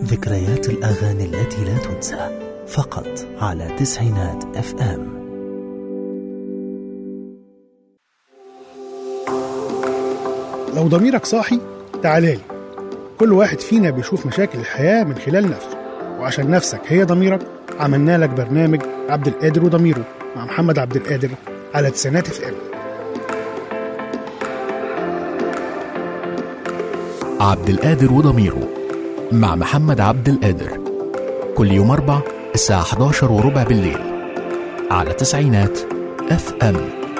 ذكريات الأغاني التي لا تنسى فقط على تسعينات اف ام لو ضميرك صاحي تعالى لي كل واحد فينا بيشوف مشاكل الحياة من خلال نفسه وعشان نفسك هي ضميرك عملنا لك برنامج عبد القادر وضميره مع محمد عبد القادر على تسعينات اف ام عبد القادر وضميره مع محمد عبد القادر كل يوم أربع الساعة 11 وربع بالليل على تسعينات اف ام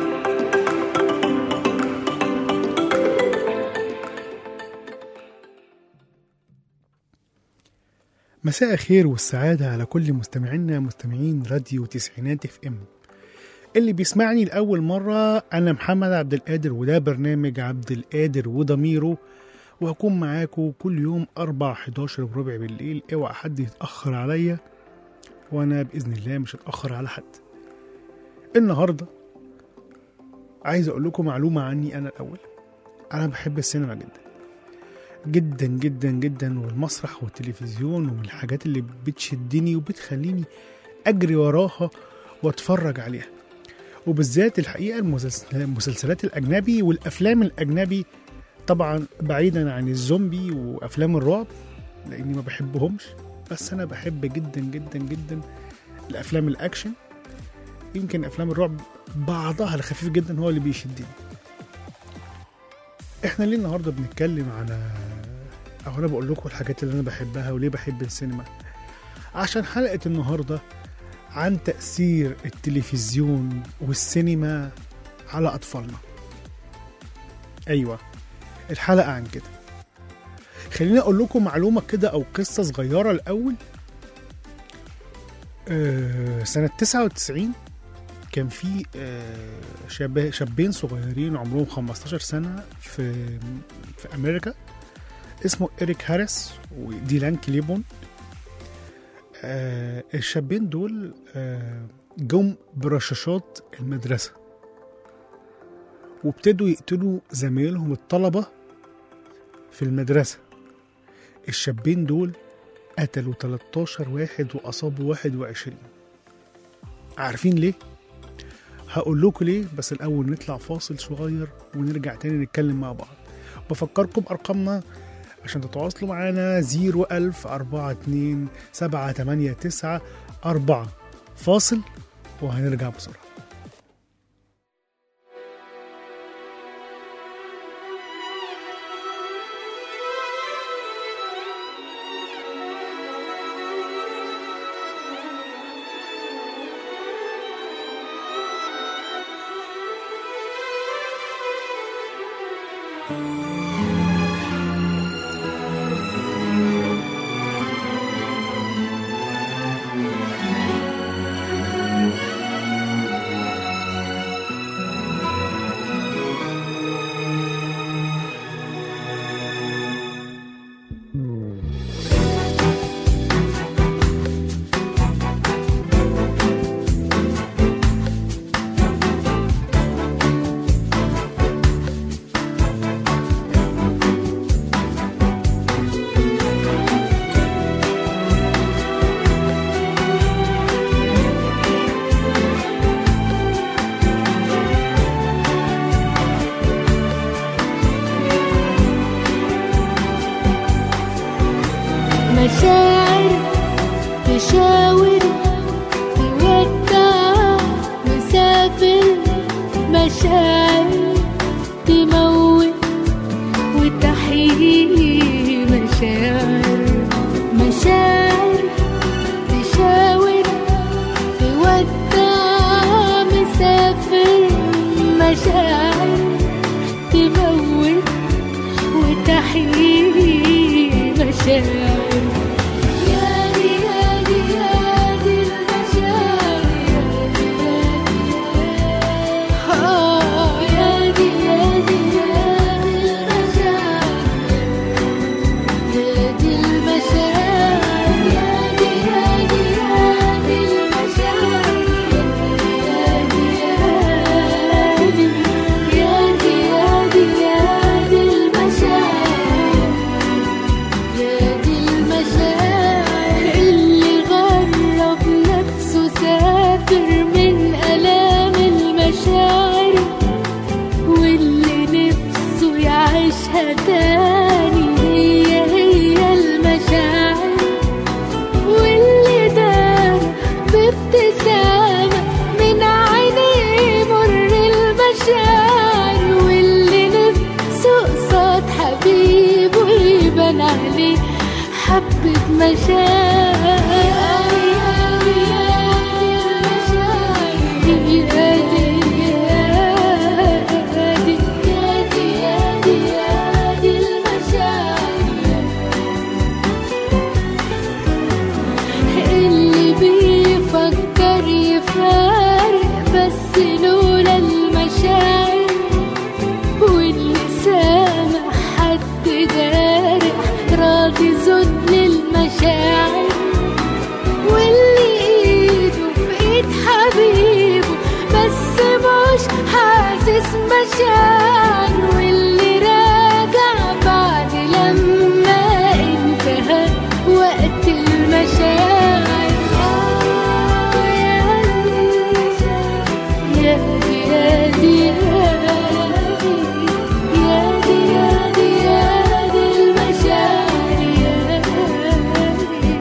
مساء الخير والسعادة على كل مستمعينا مستمعين راديو تسعينات اف ام اللي بيسمعني لأول مرة أنا محمد عبد القادر وده برنامج عبد القادر وضميره وهكون معاكم كل يوم أربع 11 وربع بالليل اوعى حد يتأخر عليا وأنا بإذن الله مش هتأخر على حد النهاردة عايز أقول لكم معلومة عني أنا الأول أنا بحب السينما جدا جدا جدا جدا والمسرح والتلفزيون ومن الحاجات اللي بتشدني وبتخليني أجري وراها وأتفرج عليها وبالذات الحقيقة المسلسل- المسلسلات الأجنبي والأفلام الأجنبي طبعا بعيدا عن الزومبي وأفلام الرعب لأني ما بحبهمش بس أنا بحب جدا جدا جدا الأفلام الأكشن يمكن أفلام الرعب بعضها الخفيف جدا هو اللي بيشدني احنا ليه النهارده بنتكلم على او انا بقول لكم الحاجات اللي انا بحبها وليه بحب السينما عشان حلقه النهارده عن تاثير التلفزيون والسينما على اطفالنا ايوه الحلقه عن كده خليني اقول لكم معلومه كده او قصه صغيره الاول أه سنه 99 كان في آه، شاب شابين صغيرين عمرهم 15 سنة في في أمريكا اسمه إريك هاريس وديلان كليبون آه، الشابين دول آه، جم برشاشات المدرسة وابتدوا يقتلوا زمايلهم الطلبة في المدرسة الشابين دول قتلوا 13 واحد وأصابوا 21 عارفين ليه؟ هقول لكم ليه بس الاول نطلع فاصل صغير ونرجع تاني نتكلم مع بعض بفكركم بارقامنا عشان تتواصلوا معانا 01000 42 789 4 فاصل وهنرجع بسرعه مشاعر تشاور تودع مسافر مشاعر تموت وتحيي مشاعر مشاعر تشاور تودع مسافر مشاعر تموت وتحيي مشاعر يا دي يا دي يا دي المشاعر آه يا دي يا دي يا دي المشاعر يا دي المشاعر يا دي يا دي يا دي المشاعر يا دي يا دي يا دي يا دي يا دي المشاعر لي حبة مشاعر اللي بيفكر يفارق بس لولا المشاعر واللي سامع حد جارح راضي ذل المشاعر واللي ايده في ايد حبيبه بس مش حاسس مشاعر واللي راجع بعد لما انتهى وقت المشاعر آه يا دي يا دي يا دي يا دي يا دي يا دي المشاعر يا دي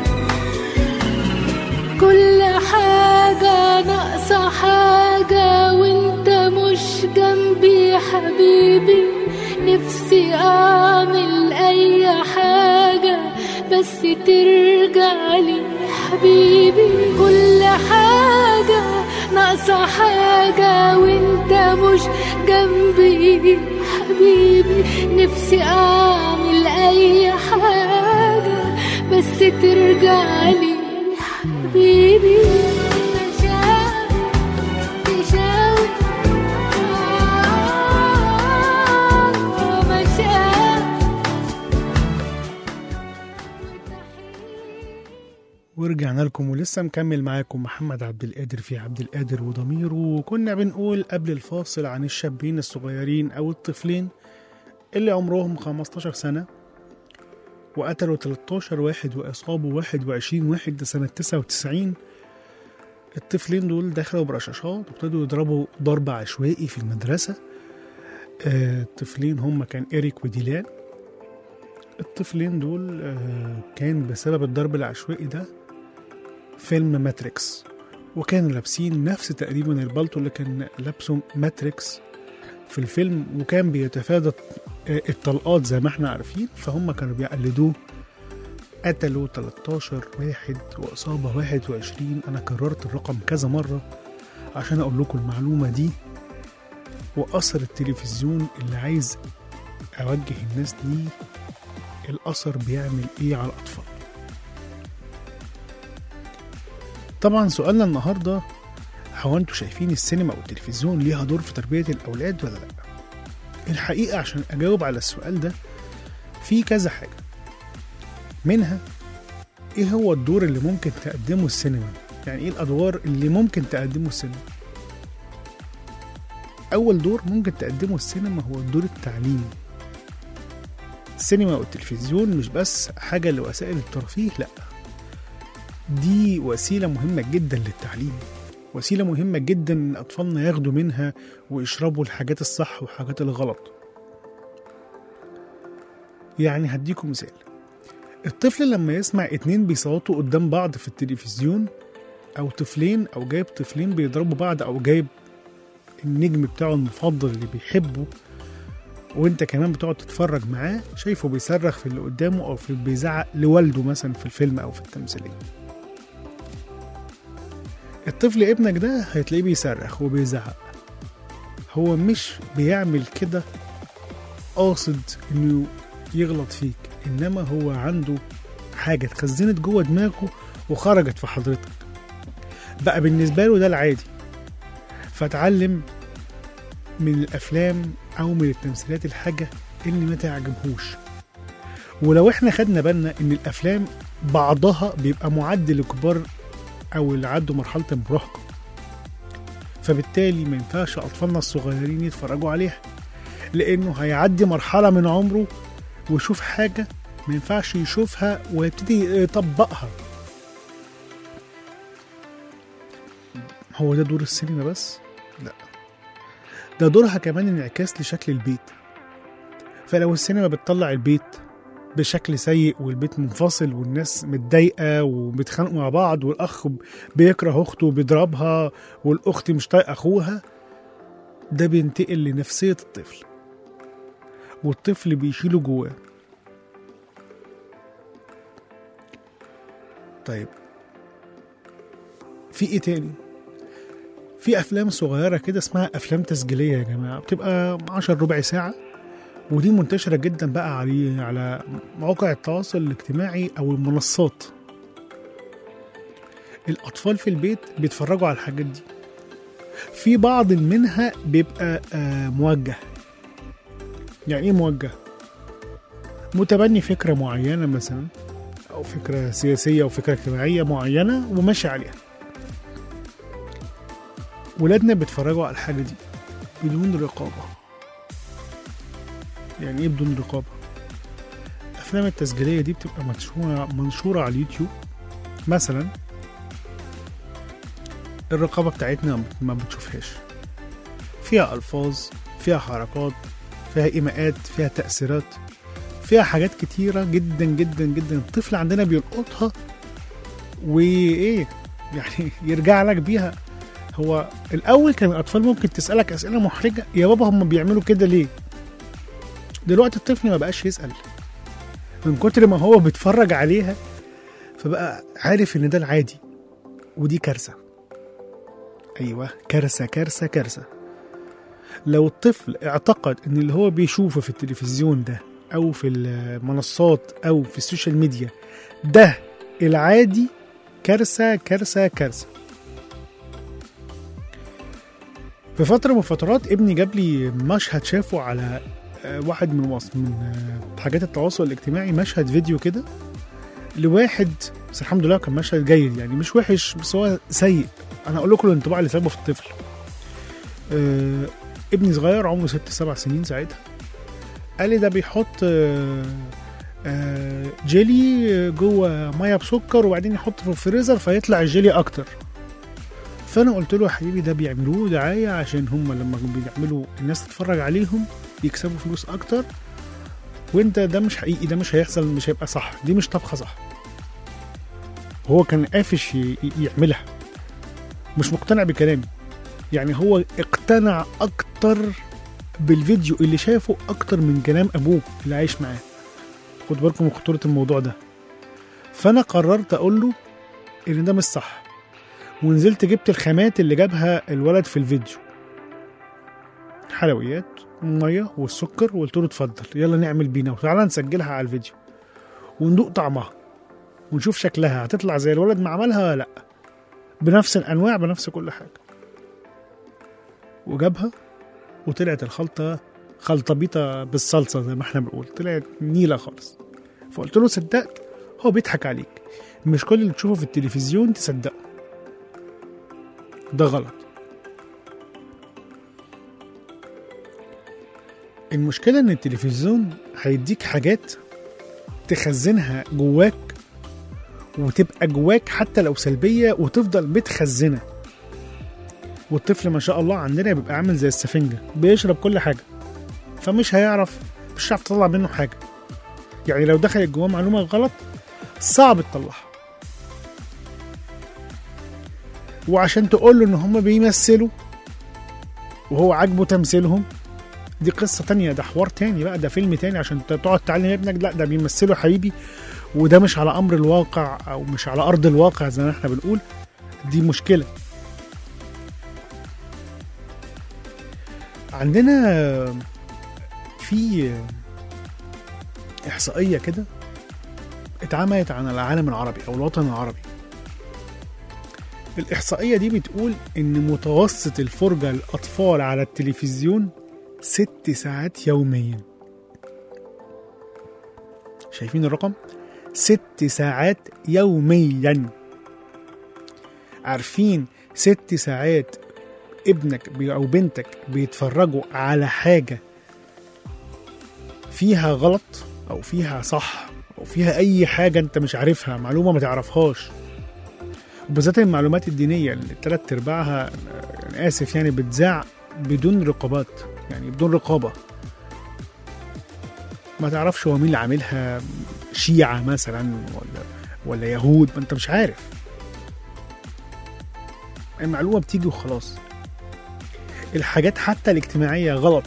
كل حاجة ناقصة حاجة وانت مش جنبي حبيبي نفسي اعمل اي حاجة بس ترجع لي حبيبي كل حاجة ناقصة حاجة وانت مش جنبي حبيبي نفسي اعمل اي حاجة بس ترجع لي حبيبي مشاعر تشاور آه، مشاعر ورجعنا لكم ولسه مكمل معاكم محمد عبد القادر في عبد القادر وضميره وكنا بنقول قبل الفاصل عن الشابين الصغيرين أو الطفلين اللي عمرهم 15 سنة وقتلوا 13 واحد وأصابوا 21 واحد ده سنة 99 الطفلين دول دخلوا برشاشات وابتدوا يضربوا ضرب عشوائي في المدرسة آه، الطفلين هم كان إيريك وديلان الطفلين دول آه، كان بسبب الضرب العشوائي ده فيلم ماتريكس وكانوا لابسين نفس تقريبا البلطو اللي كان لابسه ماتريكس في الفيلم وكان بيتفادى آه، الطلقات زي ما احنا عارفين فهم كانوا بيقلدوه قتلوا 13 واحد وإصابة 21 أنا كررت الرقم كذا مرة عشان أقول لكم المعلومة دي وأثر التلفزيون اللي عايز أوجه الناس ليه الأثر بيعمل إيه على الأطفال طبعا سؤالنا النهاردة هو انتوا شايفين السينما والتلفزيون ليها دور في تربية الأولاد ولا لأ؟ الحقيقة عشان أجاوب على السؤال ده في كذا حاجة منها إيه هو الدور اللي ممكن تقدمه السينما؟ يعني إيه الأدوار اللي ممكن تقدمه السينما؟ أول دور ممكن تقدمه السينما هو الدور التعليمي السينما والتلفزيون مش بس حاجة لوسائل الترفيه لأ دي وسيلة مهمة جدا للتعليم وسيلة مهمة جدا إن أطفالنا ياخدوا منها ويشربوا الحاجات الصح والحاجات الغلط يعني هديكم مثال الطفل لما يسمع اتنين بيصوتوا قدام بعض في التلفزيون أو طفلين أو جايب طفلين بيضربوا بعض أو جايب النجم بتاعه المفضل اللي بيحبه وانت كمان بتقعد تتفرج معاه شايفه بيصرخ في اللي قدامه او في بيزعق لوالده مثلا في الفيلم او في التمثيليه الطفل ابنك ده هتلاقيه بيصرخ وبيزعق هو مش بيعمل كده قاصد انه يغلط فيك انما هو عنده حاجه اتخزنت جوه دماغه وخرجت في حضرتك بقى بالنسبه له ده العادي فتعلم من الافلام او من التمثيلات الحاجه اللي ما تعجبهوش ولو احنا خدنا بالنا ان الافلام بعضها بيبقى معد لكبار او اللي عدوا مرحله المراهقه فبالتالي ما ينفعش اطفالنا الصغيرين يتفرجوا عليها لانه هيعدي مرحله من عمره ويشوف حاجه ما ينفعش يشوفها ويبتدي يطبقها هو ده دور السينما بس لا ده دورها كمان انعكاس لشكل البيت فلو السينما بتطلع البيت بشكل سيء والبيت منفصل والناس متضايقه وبيتخانقوا مع بعض والاخ بيكره اخته وبيضربها والاخت مش طايقه اخوها ده بينتقل لنفسيه الطفل والطفل بيشيله جواه طيب في ايه تاني في افلام صغيره كده اسمها افلام تسجيليه يا جماعه بتبقى 10 ربع ساعه ودي منتشره جدا بقى على على مواقع التواصل الاجتماعي او المنصات الاطفال في البيت بيتفرجوا على الحاجات دي في بعض منها بيبقى آه موجه يعني ايه موجه متبني فكره معينه مثلا او فكره سياسيه او فكره اجتماعيه معينه وماشي عليها ولادنا بيتفرجوا على الحاجه دي بدون رقابه يعني ايه بدون رقابه الافلام التسجيليه دي بتبقى منشوره منشوره على اليوتيوب مثلا الرقابه بتاعتنا ما بتشوفهاش فيها الفاظ فيها حركات فيها ايماءات فيها تاثيرات فيها حاجات كتيره جدا جدا جدا الطفل عندنا بيلقطها وايه يعني يرجع لك بيها هو الاول كان الاطفال ممكن تسالك اسئله محرجه يا بابا هم بيعملوا كده ليه دلوقتي الطفل ما بقاش يسال من كتر ما هو بيتفرج عليها فبقى عارف ان ده العادي ودي كارثه ايوه كارثه كارثه كارثه لو الطفل اعتقد ان اللي هو بيشوفه في التلفزيون ده او في المنصات او في السوشيال ميديا ده العادي كارثه كارثه كارثه في فترة من فترات ابني جاب لي مشهد شافه على آه، واحد من وص... من آه، حاجات التواصل الاجتماعي مشهد فيديو كده لواحد بس الحمد لله كان مشهد جيد يعني مش وحش بس هو سيء انا اقول لكم الانطباع اللي سابه في الطفل آه ابني صغير عمره ست سبع سنين ساعتها قال لي ده بيحط آه آه جيلي جوه ميه بسكر وبعدين يحطه في الفريزر فيطلع الجيلي اكتر فانا قلت له يا حبيبي ده بيعملوه دعايه عشان هم لما بيعملوا الناس تتفرج عليهم يكسبوا فلوس اكتر وانت ده مش حقيقي ده مش هيحصل مش هيبقى صح دي مش طبخه صح هو كان قافش ي- ي- يعملها مش مقتنع بكلامي يعني هو اقتنع اكتر بالفيديو اللي شافه اكتر من كلام ابوه اللي عايش معاه خد بالكم من خطوره الموضوع ده فانا قررت اقول له ان ده مش صح ونزلت جبت الخامات اللي جابها الولد في الفيديو حلويات وميه والسكر وقلت له اتفضل يلا نعمل بينا وتعالى نسجلها على الفيديو وندوق طعمها ونشوف شكلها هتطلع زي الولد ما عملها ولا لا بنفس الانواع بنفس كل حاجه وجابها وطلعت الخلطه خلطبيطه بالصلصه زي ما احنا بنقول طلعت نيله خالص فقلت له صدقت هو بيضحك عليك مش كل اللي تشوفه في التلفزيون تصدقه ده غلط المشكلة إن التلفزيون هيديك حاجات تخزنها جواك وتبقى جواك حتى لو سلبية وتفضل متخزنة والطفل ما شاء الله عندنا بيبقى عامل زي السفنجة بيشرب كل حاجة فمش هيعرف مش هتعرف تطلع منه حاجة يعني لو دخلت جواه معلومة غلط صعب تطلعها وعشان تقول له ان هم بيمثلوا وهو عاجبه تمثيلهم دي قصة تانية ده حوار تاني بقى ده فيلم تاني عشان ت- تقعد تعلم ابنك لا ده بيمثلوا حبيبي وده مش على امر الواقع او مش على ارض الواقع زي ما احنا بنقول دي مشكلة عندنا في احصائية كده اتعملت عن العالم العربي او الوطن العربي الإحصائية دي بتقول إن متوسط الفرجة للأطفال على التلفزيون ست ساعات يوميا شايفين الرقم؟ ست ساعات يوميا عارفين ست ساعات ابنك بي- أو بنتك بيتفرجوا على حاجة فيها غلط أو فيها صح أو فيها أي حاجة أنت مش عارفها معلومة ما تعرفهاش وبالذات المعلومات الدينية اللي تلات أرباعها أنا آسف يعني بتذاع بدون رقابات يعني بدون رقابة ما تعرفش هو مين اللي عاملها شيعة مثلا ولا ولا يهود ما انت مش عارف المعلومة بتيجي وخلاص الحاجات حتى الاجتماعية غلط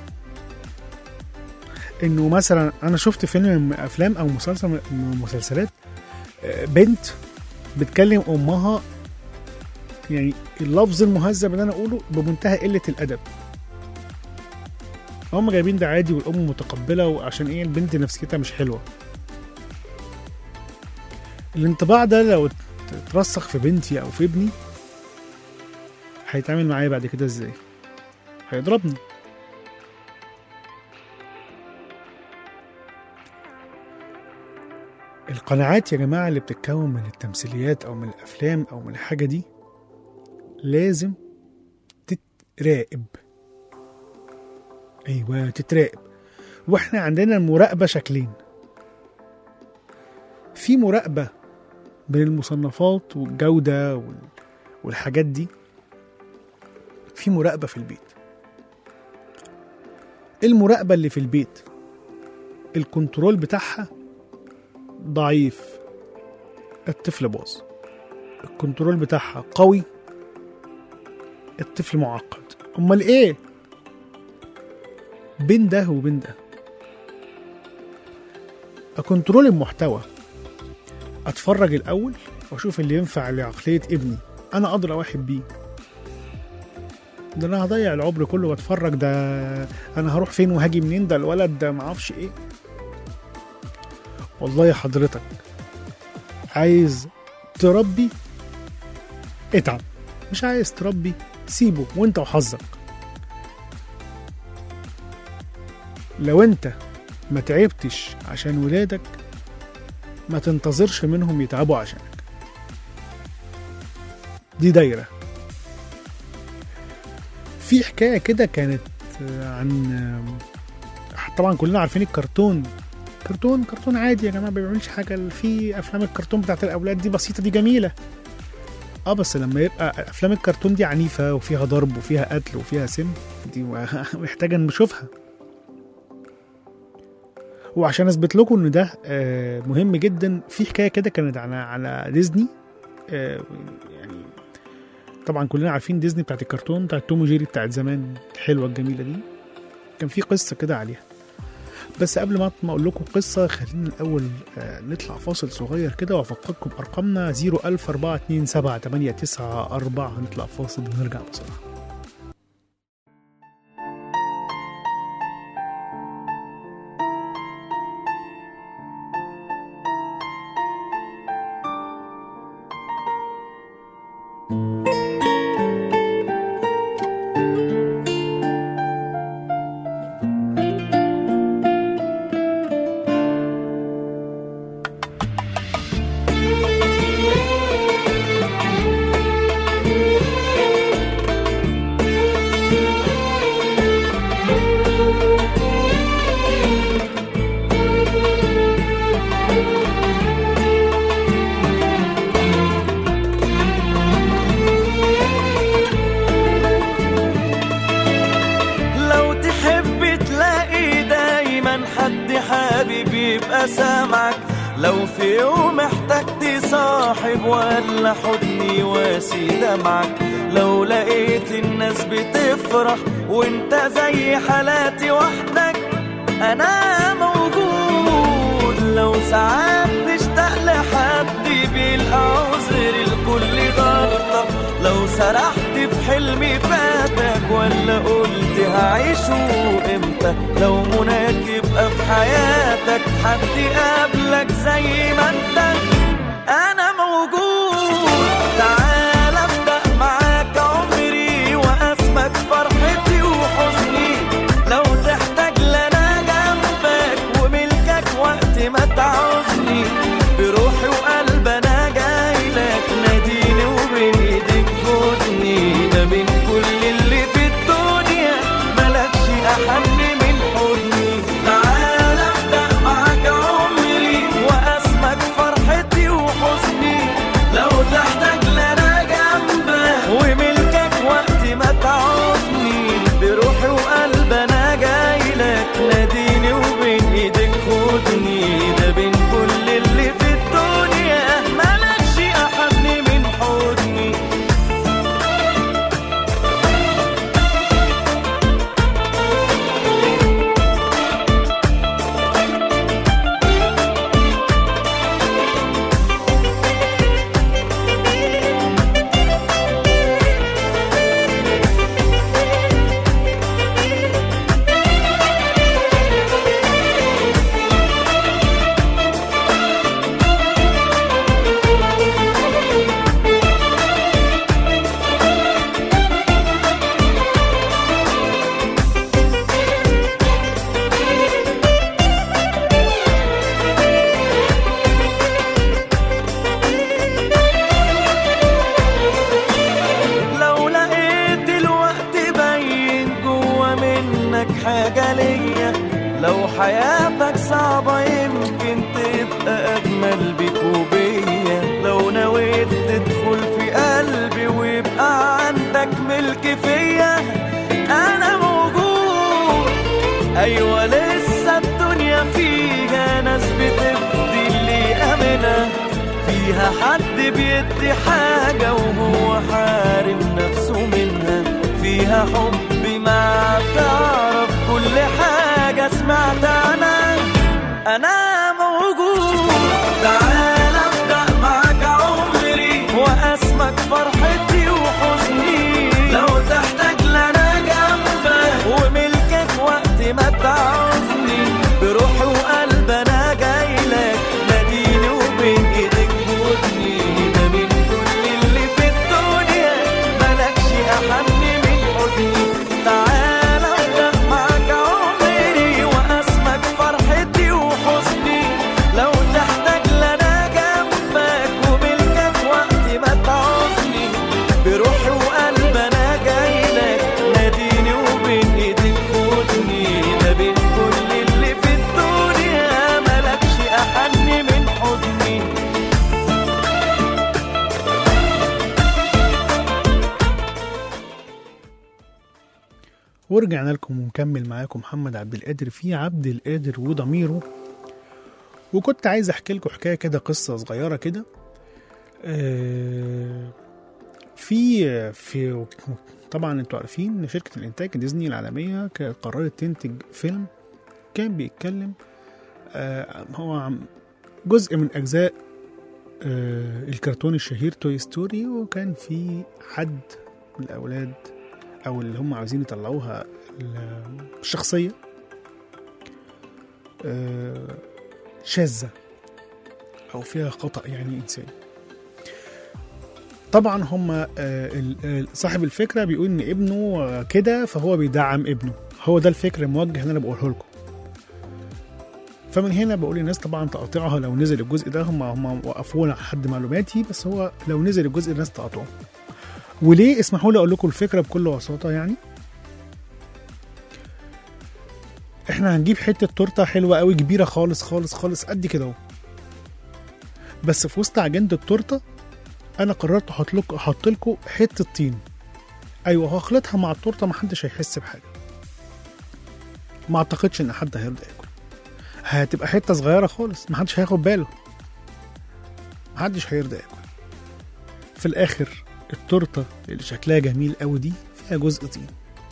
انه مثلا انا شفت فيلم من افلام او مسلسل من المسلسلات آه، بنت بتكلم امها يعني اللفظ المهذب اللي انا اقوله بمنتهى قله الادب هم جايبين ده عادي والام متقبله وعشان ايه البنت نفسيتها مش حلوه الانطباع ده لو اترسخ في بنتي او في ابني هيتعامل معايا بعد كده ازاي هيضربني القناعات يا جماعة اللي بتتكون من التمثيليات أو من الأفلام أو من الحاجة دي لازم تتراقب أيوة تتراقب وإحنا عندنا المراقبة شكلين في مراقبة من المصنفات والجودة وال- والحاجات دي في مراقبة في البيت المراقبة اللي في البيت الكنترول بتاعها ضعيف الطفل باظ الكنترول بتاعها قوي الطفل معقد امال ايه بين ده وبين ده اكنترول المحتوى اتفرج الاول واشوف اللي ينفع لعقليه ابني انا ادرى واحد بيه ده انا هضيع العمر كله واتفرج ده انا هروح فين وهاجي منين ده الولد ده معرفش ايه والله يا حضرتك عايز تربي اتعب مش عايز تربي سيبه وانت وحظك لو انت ما تعبتش عشان ولادك ما تنتظرش منهم يتعبوا عشانك دي دايرة في حكاية كده كانت عن طبعا كلنا عارفين الكرتون كرتون كرتون عادي يا جماعه ما بيعملش حاجه في افلام الكرتون بتاعت الاولاد دي بسيطه دي جميله اه بس لما يبقى افلام الكرتون دي عنيفه وفيها ضرب وفيها قتل وفيها سم دي محتاجه نشوفها وعشان اثبت لكم ان ده آه، مهم جدا في حكايه كده كانت على على ديزني آه، يعني طبعا كلنا عارفين ديزني بتاعت الكرتون بتاعت توم وجيري بتاعت زمان الحلوه الجميله دي كان في قصه كده عليها بس قبل ما ما اقول لكم قصه خلينا الاول آه، نطلع فاصل صغير كده وافكركم بارقامنا 010427894 هنطلع فاصل ونرجع بسرعه لو تحب تلاقي دايما حد حابب يبقى سامعك لو في يوم احتجت صاحب ولا حضني واسي دمعك لو لقيت الناس بتفرح وانت زي حالاتي وحدك انا موجود لو ساعات تشتاق لحد بيلقى عذر لكل غلطة لو سرحت في حلمي فاتك ولا قلت هعيشه امتى لو مناك يبقى في حياتك حد قابلك زي ما انت انا موجود تعال ابدا معاك عمري واسمك فرحتي وحزني لو تحتاج لنا جنبك وملكك وقت ما تعوزني بروحي وقلبي انا جايلك ناديني وبايدك خدني ده من كل اللي في الدنيا ملكش احن من حضني تعال ابدا معاك عمري واسمك فيها حد بيدي حاجة وهو حارم نفسه منها فيها حب ما بتعرف كل حاجة سمعت عنها أنا موجود تعال أبدأ معاك عمري وأسمك فرحتي وحزني لو تحتاج لنا جنبك وملكك وقت ما تعوزني بروحي وقلب أنا جايلك ناديني وبين إيدك خدني ده من كل اللي في الدنيا ملكش أحن من حضني تعال أبدأ معاك عمري وأسمك فرحتي وحزني لو تحتاج لنا جنبك وملكك وقت ما تعوزني بروحي وقلب أنا جايلك ناديني وبين إيدك خدني ده بين كل اللي في الدنيا ملكش أحن من حضني ورجعنا لكم ونكمل معاكم محمد عبد القادر في عبد القادر وضميره وكنت عايز احكي لكم حكايه كده قصه صغيره كده آه، في في طبعا انتوا عارفين ان شركه الانتاج ديزني العالميه كانت قررت تنتج فيلم كان بيتكلم آه، هو عم- جزء من اجزاء آه، الكرتون الشهير توي ستوري وكان في حد من الاولاد او اللي هم عاوزين يطلعوها ال- الشخصيه آه، شاذه او فيها خطا يعني انساني طبعا هم آه، ال- ال- صاحب الفكره بيقول ان ابنه آه، كده فهو بيدعم ابنه هو ده الفكر الموجه اللي انا بقوله لكم فمن هنا بقول للناس طبعا تقاطعها لو نزل الجزء ده هم هم وقفونا على حد معلوماتي بس هو لو نزل الجزء الناس تقاطعه وليه اسمحوا لي اقول لكم الفكره بكل بساطه يعني احنا هنجيب حته تورته حلوه قوي كبيره خالص خالص خالص قد كده اهو بس في وسط عجينه التورته انا قررت احط لكم احط لكم حته طين ايوه هخلطها مع التورته محدش هيحس بحاجه ما اعتقدش ان حد هيرضى ياكل هتبقى حته صغيره خالص محدش هياخد باله محدش هيرضى ياكل في الاخر التورته اللي شكلها جميل قوي دي فيها جزء طين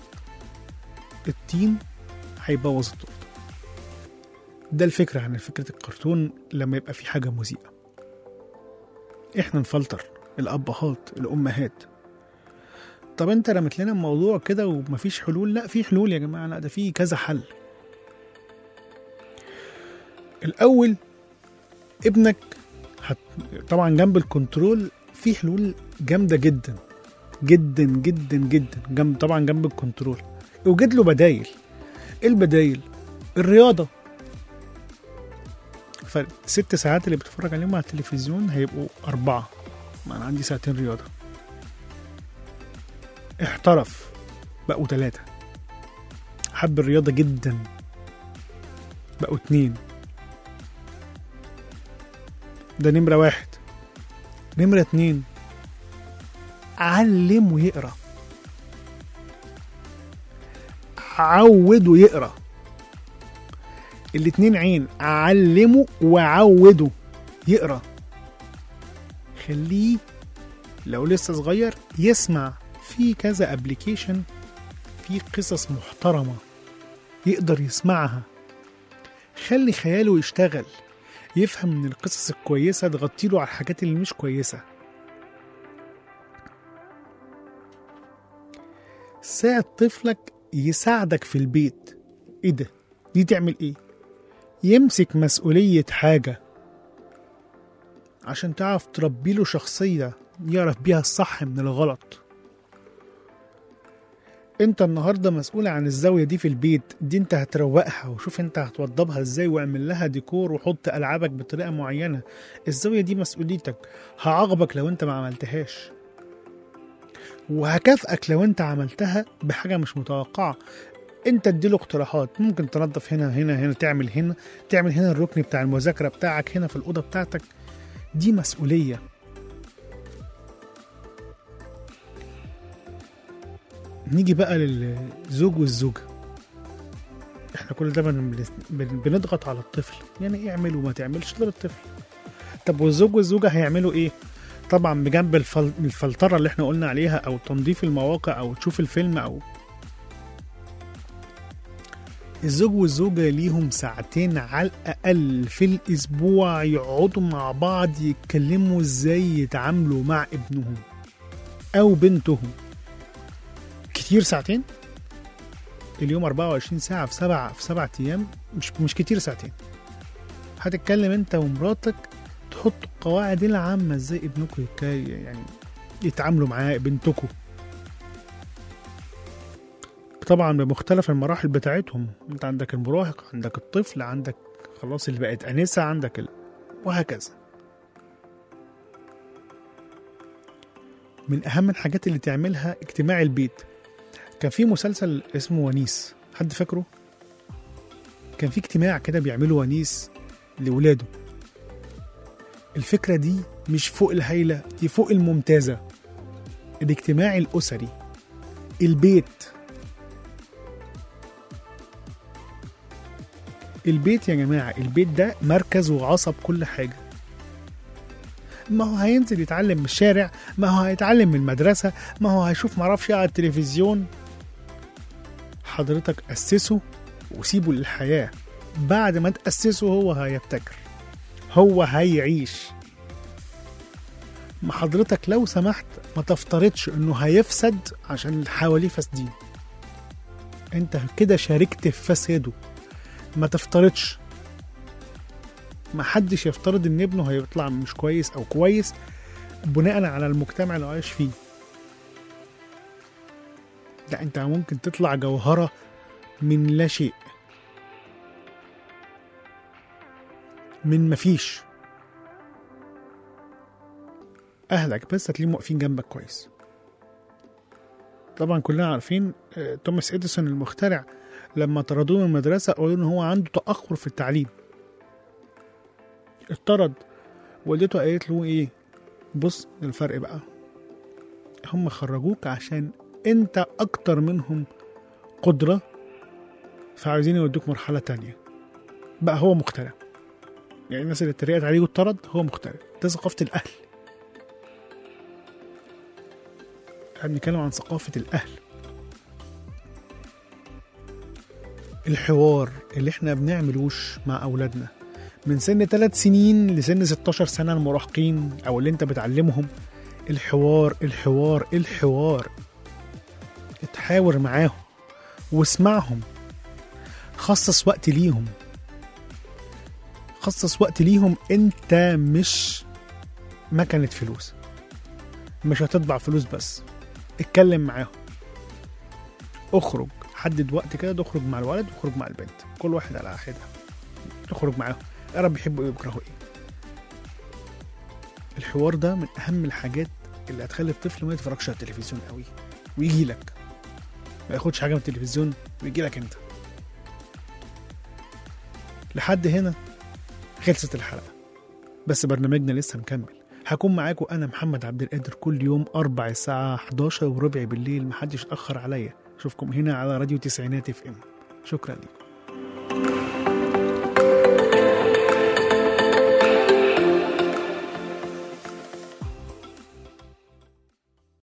الطين هيبوظ التورته ده الفكرة عن فكرة الكرتون لما يبقى في حاجة مذيئة احنا نفلتر الأبهات الأمهات طب انت رمت لنا الموضوع كده ومفيش حلول لا في حلول يا جماعة لا ده في كذا حل الأول ابنك هت... طبعا جنب الكنترول في حلول جامدة جدا جدا جدا جدا جنب طبعا جنب الكنترول يوجد له بدايل ايه البدايل الرياضة فالست ساعات اللي بتتفرج عليهم على التلفزيون هيبقوا أربعة ما أنا عندي ساعتين رياضة احترف بقوا ثلاثة حب الرياضة جدا بقوا اتنين ده نمرة واحد نمرة اتنين علمه يقرأ عوده يقرأ الاتنين عين علمه وعوده يقرأ خليه لو لسه صغير يسمع في كذا ابلكيشن في قصص محترمة يقدر يسمعها خلي خياله يشتغل يفهم من القصص الكويسة تغطيله على الحاجات اللي مش كويسة ساعد طفلك يساعدك في البيت ايه ده دي تعمل ايه يمسك مسؤولية حاجة عشان تعرف تربي له شخصية يعرف بيها الصح من الغلط انت النهاردة مسؤول عن الزاوية دي في البيت دي انت هتروقها وشوف انت هتوضبها ازاي واعمل لها ديكور وحط العابك بطريقة معينة الزاوية دي مسؤوليتك هعاقبك لو انت ما عملتهاش وهكافئك لو انت عملتها بحاجة مش متوقعة انت اديله اقتراحات ممكن تنظف هنا هنا هنا تعمل هنا تعمل هنا الركن بتاع المذاكرة بتاعك هنا في الأوضة بتاعتك دي مسؤولية نيجي بقى للزوج والزوجة احنا كل ده بن- بن- بنضغط على الطفل يعني اعمل وما تعملش ده الطفل طب والزوج والزوجه هيعملوا ايه طبعا بجنب الفل... الفلتره اللي احنا قلنا عليها او تنظيف المواقع او تشوف الفيلم او الزوج والزوجة ليهم ساعتين على الأقل في الأسبوع يقعدوا مع بعض يتكلموا ازاي يتعاملوا مع ابنهم أو بنتهم كتير ساعتين اليوم 24 ساعة في سبع في سبعة أيام مش مش كتير ساعتين هتتكلم أنت ومراتك تحط القواعد العامة ازاي ابنكم يك- يعني يتعاملوا معاه بنتكم طبعا بمختلف المراحل بتاعتهم انت عندك المراهق عندك الطفل عندك خلاص اللي بقت انسه عندك ال... وهكذا من اهم الحاجات اللي تعملها اجتماع البيت كان في مسلسل اسمه ونيس حد فاكره كان في اجتماع كده بيعملوا ونيس لولاده الفكرة دي مش فوق الهايلة دي فوق الممتازة الاجتماع الأسري البيت البيت يا جماعة البيت ده مركز وعصب كل حاجة ما هو هينزل يتعلم من الشارع ما هو هيتعلم من المدرسة ما هو هيشوف معرفش إيه على التلفزيون حضرتك أسسه وسيبه للحياة بعد ما تأسسه هو هيبتكر هو هيعيش ما حضرتك لو سمحت ما تفترضش انه هيفسد عشان اللي حواليه فاسدين انت كده شاركت في فساده ما تفترضش ما حدش يفترض ان ابنه هيطلع مش كويس او كويس بناء على المجتمع اللي عايش فيه لا انت ممكن تطلع جوهرة من لا شيء من مفيش اهلك بس هتلاقيهم واقفين جنبك كويس طبعا كلنا عارفين آه، توماس اديسون المخترع لما طردوه من المدرسه قالوا ان هو عنده تاخر في التعليم اتطرد والدته قالت له ايه بص الفرق بقى هم خرجوك عشان انت اكتر منهم قدره فعايزين يودوك مرحله تانية بقى هو مخترع يعني الناس اللي اتريقت عليه واتطرد هو مختلف ده ثقافة الأهل احنا بنتكلم عن ثقافة الأهل الحوار اللي احنا بنعملوش مع أولادنا من سن 3 سنين لسن 16 سنة المراهقين أو اللي انت بتعلمهم الحوار الحوار الحوار اتحاور معاهم واسمعهم خصص وقت ليهم خصص وقت ليهم انت مش مكنة فلوس مش هتطبع فلوس بس اتكلم معاهم اخرج حدد وقت كده تخرج مع الولد واخرج مع البنت كل واحد على حدة تخرج معاهم اعرف بيحبوا ايه وبيكرهوا ايه الحوار ده من اهم الحاجات اللي هتخلي الطفل ما يتفرجش على التلفزيون قوي ويجي لك ما ياخدش حاجه من التلفزيون ويجي لك انت لحد هنا خلصت الحلقة بس برنامجنا لسه مكمل هكون معاكم أنا محمد عبد القادر كل يوم أربع الساعة 11 وربع بالليل محدش أخر عليا أشوفكم هنا على راديو تسعينات اف ام شكرا لكم